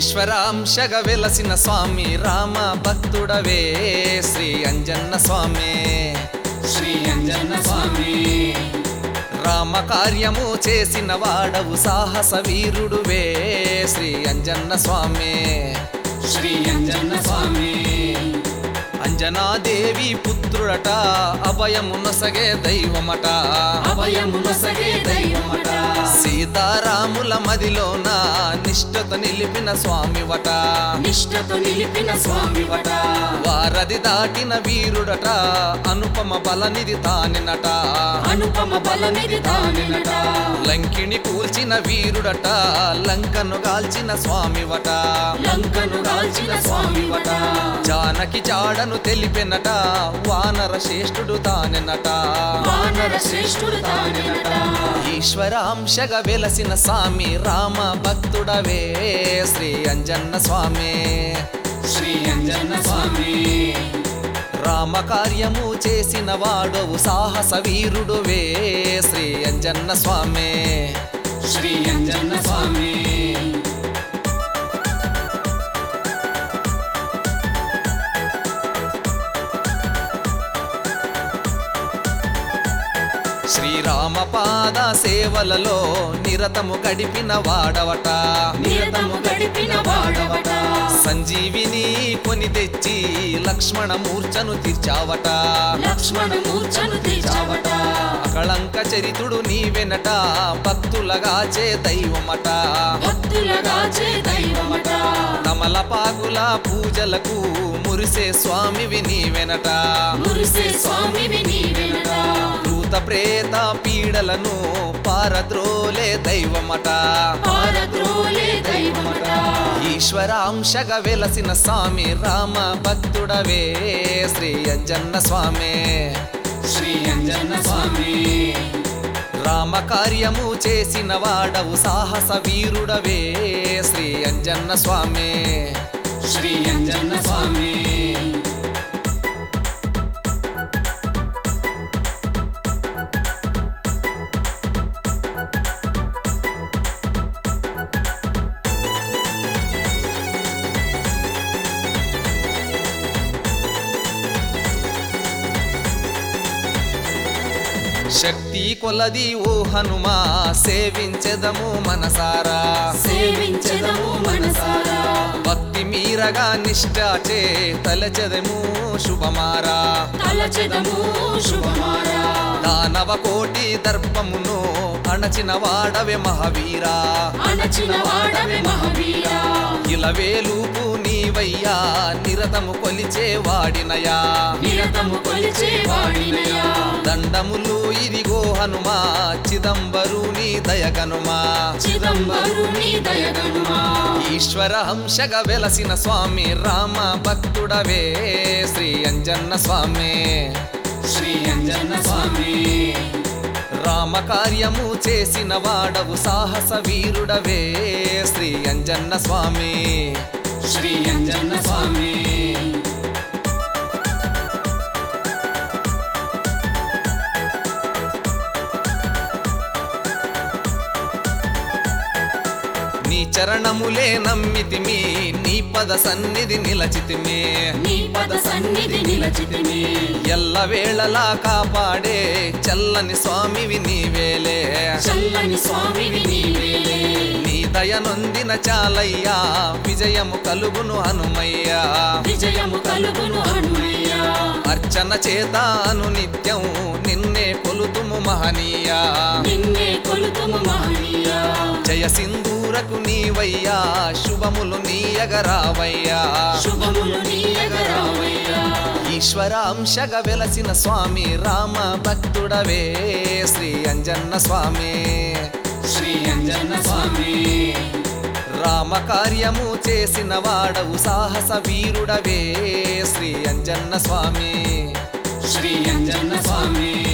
ఈశ్వరాంశగ వెలసిన స్వామి రామ భక్తుడవే శ్రీ అంజన్న స్వామి శ్రీ అంజన్న స్వామి రామ కార్యము చేసిన వాడవు సాహస వీరుడువే శ్రీ అంజన్న స్వామి శ్రీ అంజన్న స్వామి అంజనాదేవి పుత్రుడట అభయమునసగే దైవమట అభయమునసగే దైవమట సీతారాముల మదిలోన నిష్ఠత నిలిపిన స్వామివట నిష్ఠతో నిలిపిన స్వామివట వారది దాటిన వీరుడట అనుపమ బలనిది తానినట అనుపమ బలమిది తానినట లంకిని కూల్చిన వీరుడట లంకను గాల్చిన స్వామివట లంకను రాల్చిన స్వామివట జానకి జాడను తెలిపెనట వానర శ్రేష్ఠుడు తానెనట వానర శ్రేష్ఠుడు తానినట ఈశ్వరాంశగా వెలసిన స్వామి రామ భక్తుడవే శ్రీ అంజన్న స్వామి శ్రీ అంజన్న స్వామి రామ కార్యము చేసిన వాడవు సాహస వీరుడువే శ్రీ అంజన్న స్వామి శ్రీ అంజన్న స్వామి శ్రీరామ పాద సేవలలో నిరతము గడిపిన వాడవట నిరతము గడిపిన వాడవట సంజీవిని కొని తెచ్చి లక్ష్మణ మూర్ఛను తీర్చావట లక్ష్మణ మూర్ఛను తీర్చావట అకళంక చరితుడు నీవెనట భక్తులగాచే దైవమట భక్తులగాచే దైవమట తమలపాకుల పూజలకు మురిసే స్వామివి నీవెనట మురిసే స్వామివి నీవెనట భూత ప్రేత పీడలను పారద్రోలే దైవమట పారద్రోలే దైవమట ఈశ్వరాంశగా వెలసిన స్వామి రామ భక్తుడవే శ్రీ అంజన్న స్వామి శ్రీ అంజన్న స్వామి రామ కార్యము చేసిన వాడవు సాహస వీరుడవే శ్రీ అంజన్న స్వామి శ్రీ అంజన్న స్వామి శక్తి కొలది ఓ హనుమా సేవించెదము మనసారా సేవించెదము మనసారా భక్తి మీరగా నిష్ఠాచే తలచెదము శుభమారా తలచెదము శుభమారా దానవ కోటి దర్పమును అణచిన వాడవే మహావీరా అణచిన వాడవే మహావీరా ఇలవేలుపు నీవయ్యా నిరతము కొలిచే వాడినయా నిరతము కొలిచే వాడినయా దండములు ఇదిగో హనుమా చిదంబరు నీ దయగనుమా చిదంబరు నీ దయగనుమా ఈశ్వర హంసగా వెలసిన స్వామి రామ భక్తుడవే శ్రీ అంజన్న స్వామి శ్రీ అంజన్న స్వామి రామ కార్యము చేసిన వాడవు సాహస వీరుడవే శ్రీ అంజన్న స్వామి శ్రీ అంజన్న స్వామి నీ చరణములే నమ్మితిమి నీ పద సన్నిధి నిలచితిమి నీ పద సన్నిధి నిలచితిని ఎల్లవేళలా కాపాడే చల్లని స్వామివి నీవేలే చల్లని స్వామివి నీవేలే నీ దయనొందిన చాలయ్యా విజయము కలుగును హనుమయ్యా విజయము కలుగును హనుమయ్యా అర్చన చేతాను నిత్యం నిన్నే కొలుతుము మహనీయా నిన్నే కొలుతుము మహనీయా జయ సింధూరకు నీవయ్యా శుభములు నీయగరావయ్యా శుభములు నీయగరావయ్యా ఈశ్వర అంశగా వెలసిన స్వామి రామ భక్తుడవే శ్రీ అంజన్న స్వామి శ్రీ అంజన్న స్వామి రామ కార్యము చేసిన వాడవు సాహస వీరుడవే శ్రీ అంజన్న స్వామి శ్రీ అంజన్న స్వామి